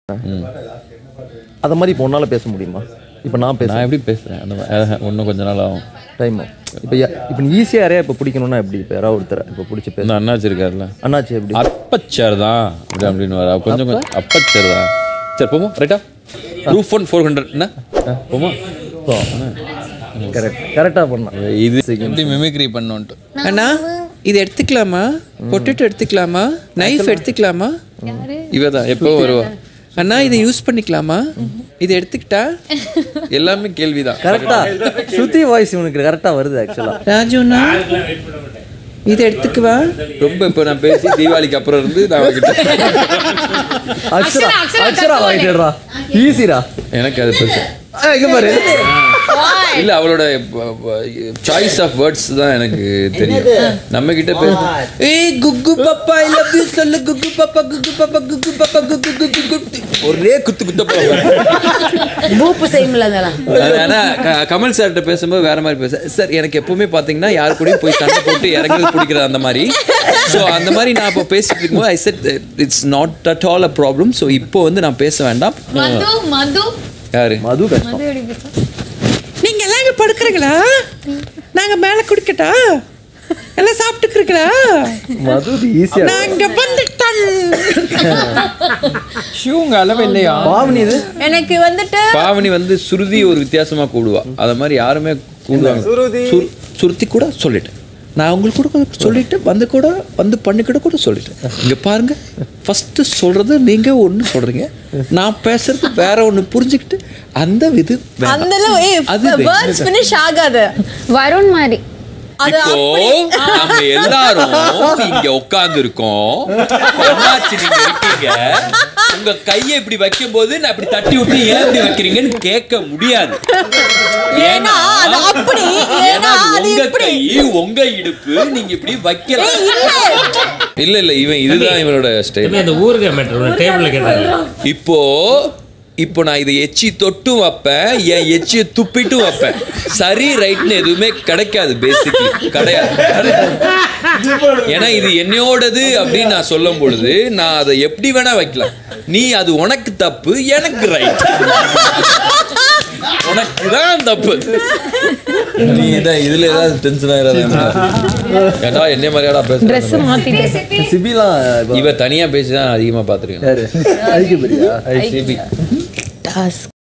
அதை மாதிரி இப்போ உன்னால பேச முடியுமா இப்போ நான் பேச நான் எப்படி பேசுகிறேன் அந்த மாதிரி இன்னும் கொஞ்ச நாள் ஆகும் டைம் இப்போ இப்போ நீ ஈஸியாக யாரையா இப்போ பிடிக்கணும்னா எப்படி இப்போ யாராவது ஒருத்தர் இப்போ பிடிச்சி பேச இந்த அண்ணாச்சி இருக்காருல்ல அண்ணாச்சி எப்படி அப்பச்சர் தான் அப்படி அப்படின்னு வர கொஞ்சம் கொஞ்சம் அப்பச்சர் தான் சரி போமா ரைட்டா ரூஃப் ஒன் ஃபோர் ஹண்ட்ரட் என்ன ஆ, போமா கரெக்ட் கரெக்டாக பண்ணான் இது எப்படி மிமிக்ரி பண்ணோன்ட்டு அண்ணா இது எடுத்துக்கலாமா பொட்டேட்டோ எடுத்துக்கலாமா நைஃப் எடுத்துக்கலாமா இவ தான் எப்போ வருவா அண்ணா இதை யூஸ் பண்ணிக்கலாமா இதை எடுத்துக்கிட்டா எல்லாமே கேள்விதான் கரெக்டாக ஸ்ருதி வாய்ஸ் இவனுக்கு கரெக்டாக வருது ஆக்சுவலாக ராஜுண்ணா இதை எடுத்துக்குவா ரொம்ப இப்போ நான் பேசி தீபாவளிக்கு அப்புறம் இருந்து நான் அவகிட்ட அக்ஷரா அக்ஷரா வாங்கிடுறா ஈஸிரா எனக்கு அது பெருசு இங்க பாரு இல்ல அவளோட சாய்ஸ் ஆஃப் வேர்ட்ஸ் தான் எனக்கு தெரியும் நம்ம கிட்ட பேச ஏய் குக்கு பாப்பா ஐ லவ் யூ சொல்லு குக்கு பாப்பா குக்கு பாப்பா குக்கு பாப்பா குக்கு குக்கு குக்கு ஒரே குத்து குத்த போவேன் பூப்பு செய்யும்ல அதெல்லாம் ஆனா க- கமல் சார்கிட்ட பேசும்போது வேற மாதிரி பேச சார் எனக்கு எப்பவுமே பாத்தீங்கன்னா யார் கூடயும் போய் சண்டை போட்டு இறங்குறது பிடிக்கிறது அந்த மாதிரி ஸோ அந்த மாதிரி நான் இப்போ பேசிட்டு இருக்கும்போது I said it's not at all a problem so இப்போ வந்து நான் பேச வேண்டாம் மது மது யாரு மது கஷ்டம் மது எப்படி பேசும் நீங்க எல்லாம் இங்க படுக்கிறீங்களா நாங்க மேல குடிக்கட்டா எல்லாம் சாப்பிட்டுக்கிறீங்களா மது ஈஸியாக நாங்க வந்துட்டோம் ஷூங்க அளவு இல்லையா பாவனி இது எனக்கு வந்துட்டு பாவனி வந்து சுருதி ஒரு வித்தியாசமா கூடுவா அத மாதிரி யாருமே கூடுவாங்க சுரு- சுருதி கூட சொல்லிட்டேன் நான் உங்களுக்கு கூட கூட சொல்லிட்டு வந்து கூட வந்து பண்ணிக்கிட கூட சொல்லிட்டேன் இங்க பாருங்க ஃபர்ஸ்ட் சொல்றது நீங்க ஒண்ணு சொல்றீங்க நான் பேசுறது வேற ஒண்ணு புரிஞ்சுக்கிட்டு அந்த இது வேண்டாம். அந்த அது வேண்டாம். வேர்ட்ஸ் ஃபினிஷ் ஆகாது வருண் மாதிரி அது இப்போ நம்ம எல்லாரும் இங்க உட்கார்ந்து இருக்கோம் என்னாச்சு நீங்க இருக்கீங்க உங்க கையை இப்படி வைக்கும் போது நான் இப்படி தட்டி விட்டு ஏன் இப்படி வைக்கிறீங்கன்னு கேட்க முடியாது ஏன்னா அது அப்படி, ஏன்னா அது அது உங்க இப்படி. கை உங்க இடுப்பு நீங்க இப்படி வைக்கல இல்ல இல்ல இவன் இதுதான் இவனோட ஸ்டைல் அந்த ஊருக்கு மேட்டர் டேபிள்ல கேட்டாங்க இப்போ இப்போ நான் இதை எச்சி தொட்டும் வைப்பேன் என் எச்சியை துப்பிட்டும் வைப்பேன் சரி ரைட்னு எதுவுமே கிடைக்காது பேசிக்லி கிடையாது ஏன்னா இது என்னையோடது அப்படின்னு நான் சொல்லும் பொழுது நான் அதை எப்படி வேணா வைக்கலாம் நீ அது உனக்கு தப்பு எனக்கு ரைட் உனக்கு தான் தப்பு நீ தான் இதுல ஏதாவது டென்ஷன் ஆயிடாத ஏடா என்ன மாதிரியாடா ட்ரெஸ் பேசுற மாத்திட்டு சிபிலாம் இப்போ இவ தனியா பேசி தான் அதிகமா பாத்துருக்கேன் யாரு ஐக்கு பெரியா சிபி டாஸ்க்